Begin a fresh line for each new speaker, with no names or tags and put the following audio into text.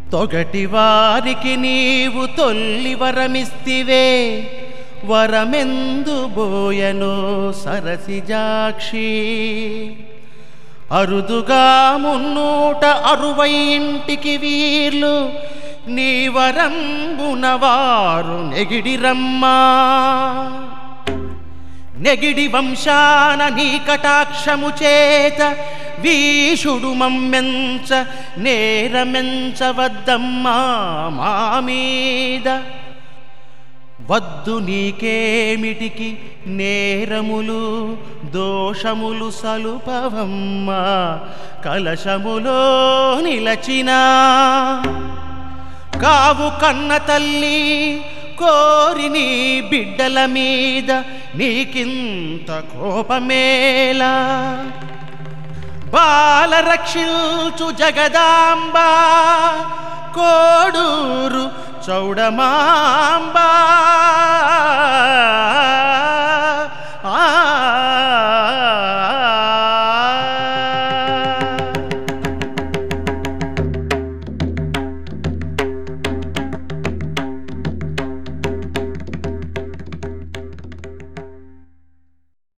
తొగటి వారికి నీవు తొల్లి వరమిస్తివే వరమెందు బోయనో సరసిజాక్షి అరుదుగా మున్నూట అరువై ఇంటికి వీర్లు నీ వరంబునవారు నెగిడిరమ్మా నెగిడి వంశాన నీ కటాక్షము చేత వీషుడు మమ్మెంచ నేరమెంచవద్దమ్మా మా మీద వద్దు నీకేమిటికి నేరములు దోషములు సలుపవమ్మా కలశములో నిలచినా కావు కన్న తల్లి కోరి నీ బిడ్డల మీద నీకింత కోపమేలా బాలరక్షించు జగదాంబ కోడూరు చౌడమాంబా